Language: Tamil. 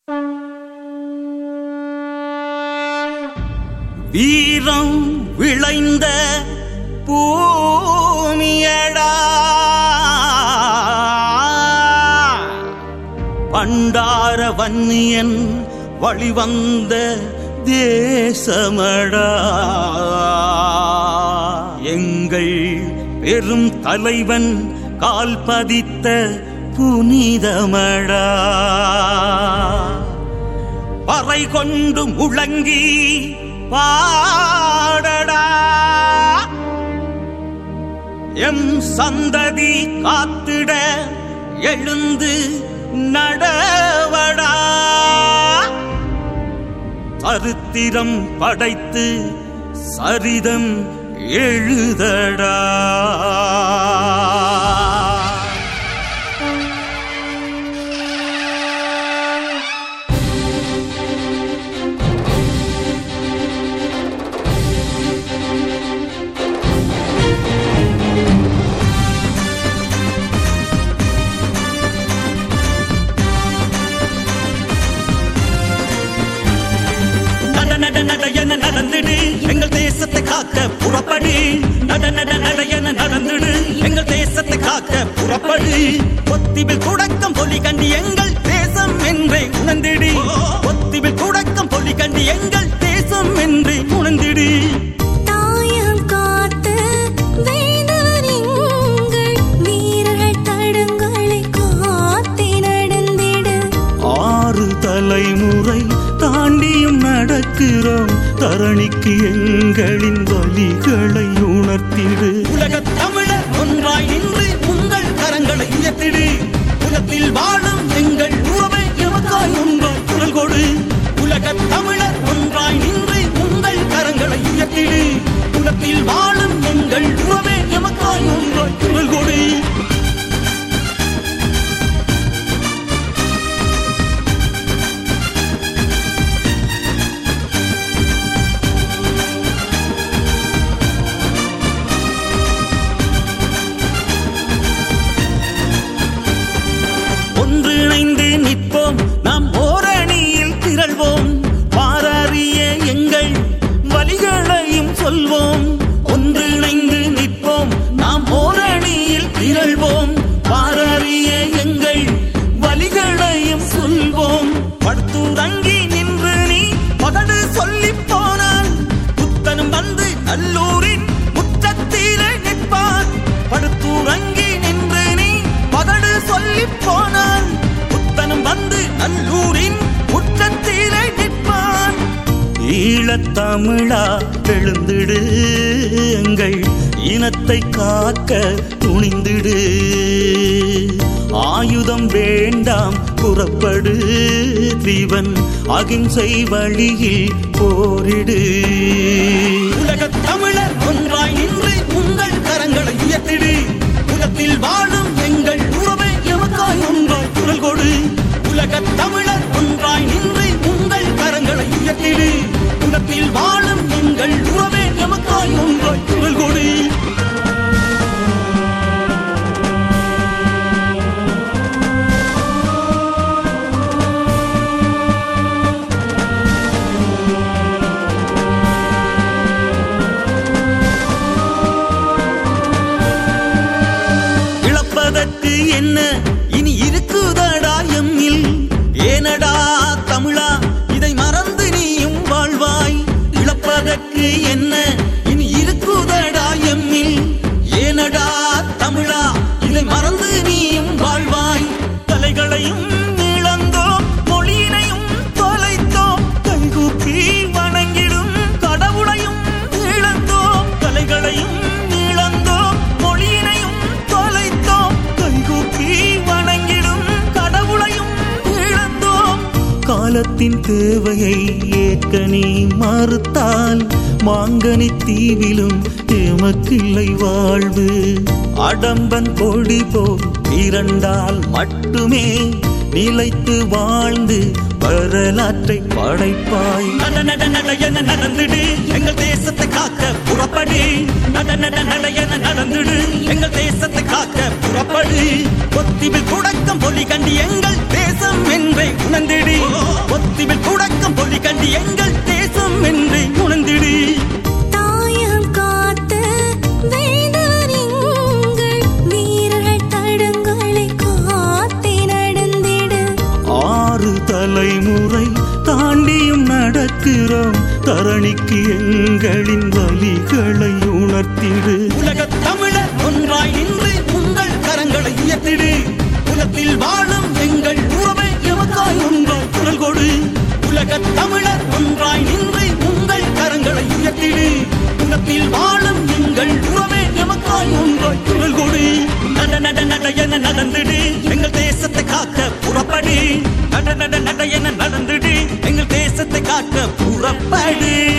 வீரம் விளைந்த பூமியடா பண்டார வன்னியன் வழிவந்த தேசமடா எங்கள் பெரும் தலைவன் கால் பதித்த புனிதமடா பறை கொண்டு முழங்கி பாடடா எம் சந்ததி காத்திட எழுந்து நடவடா சரித்திரம் படைத்து சரிதம் எழுதடா நட நட நட என நடந்துடு எங்கள் தேசத்தை காக்க புறப்படு நட நட நட என நடந்துடு எங்கள் தேசத்தை காக்க புறப்படு ஒத்திவில் குடக்கம் பொலி கண்டி எங்கள் தேசம் என்றே உணர்ந்திடு ஒத்திவில் குடக்கம் பொலி கண்டி எங்கள் தேசம் என்றே உணர்ந்திடு தாயம் காத்து வேந்தவர் எங்கள் வீரர்கள் தடங்களை காத்தி நடந்திடு ஆறு தலைமுறை தாண்டியும் நடக்கிறோம் தரணிக்கு எங்களின் வழிகளை உணர்த்திடு உலக தமிழர் ஒன்றாய் நின்று உங்கள் கரங்களை உயர்த்திடு உலகத்தில் வாழும் எங்கள் உறவை எமக்காய் ஒன்றாய் குரல் கொடு உலக தமிழர் ஒன்றாய் நின்று உங்கள் கரங்களை உயர்த்திடு உலகத்தில் வாழும் எங்கள் உறவை எமக்காய் ஒன்றாய் குரல் கொடு ஒன்றிணைந்து நிற்போம் நாம் ஓரணியில் திரள்வோம் பாரறிய எங்கள் வழிகளையும் சொல்வோம் ஒன்றிணைந்து நிற்போம் நாம் ஓரணியில் திரள்வோம் பாரறிய எங்கள் வழிகளையும் சொல்வோம் படுத்துறங்கி நின்று நீ பகடு சொல்லி போனால் புத்தனும் வந்து நல்லூரின் முற்றத்திலே நிற்பான் படுத்துறங்கி நின்று நீ பகடு சொல்லி போனால் புத்தனும் வந்து நல்லூரின் முற்றத்திலே நிற்பான் ஈழத்தமிழா எழுந்திடு எங்கள் இனத்தை காக்க துணிந்திடு ஆயுதம் வேண்டாம் புறப்படு தீவன் அகிம்சை வழியில் போரிடு உலக தமிழர் ஒன்றாய் நின்று உங்கள் கரங்களை உயர்த்திடு உலகத்தில் வாழும் எங்கள் உறவை எமக்காய் ஒன்றாய் குரல் கொடு உலக தமிழர் ஒன்றாய் நின்று உங்கள் கரங்களை உயர்த்திடு உலகத்தில் வாழும் எங்கள் உறவை எமக்காய் ஒன்றாய் குரல் கொடு இழப்பதற்கு என்ன இனி இருக்குதடா எம்மில் ஏனடா தமிழா இதை மறந்து நீயும் வாழ்வாய் இழப்பதற்கு என்ன இனி இருக்குதடா எம்மில் ஏனடா தமிழா இதை மறந்து நீயும் வாழ்வாய் கலைகளையும் இழந்தோம் மொழியினையும் தொலைத்தோம் கைகூப்பி வணங்கிடும் கடவுளையும் இழந்தோம் கலைகளையும் இழந்தோம் மொழியினையும் தொலைத்தோம் கைகூப்பி வணங்கிடும் கடவுளையும் இழந்தோம் காலத்தின் தேவையை ஏற்க நீ மறுத்தால் மாங்கனி தீவிலும் எமக்கில்லை வாழ்வு அடம்பன் கொடி போல் இரண்டால் மட்டுமே நிலைத்து வாழ்ந்து வரலாற்றை படைப்பாய் நட நட நட என நடந்துடு எங்கள் தேசத்தை காக்க புறப்படு நட நட நட என நடந்துடு எங்கள் தேசத்தை காக்க புறப்படு கொத்திவில் குடக்கம் பொலி கண்டி எங்கள் தேசம் என்றே உணர்ந்திடு பார்க்கிறோம் தரணிக்கு எங்களின் வலிகளை உணர்த்திடு உலகத் தமிழர் ஒன்றாய் நின்று உங்கள் கரங்களை உயர்த்திடு குலத்தில் வாழும் எங்கள் உறவை எமக்காய் ஒன்றாய் குரல் கொடு உலகத் தமிழர் ஒன்றாய் நின்று உங்கள் கரங்களை உயர்த்திடு குலத்தில் வாழும் எங்கள் உறவை எமக்காய் ஒன்றாய் குரல் கொடு நட நட நட என நடந்துடு எங்கள் தேசத்தை காக்க புறப்படு நட நட நட என நடந்துடு எங்கள் தேசத்தை காக்க புறப்படு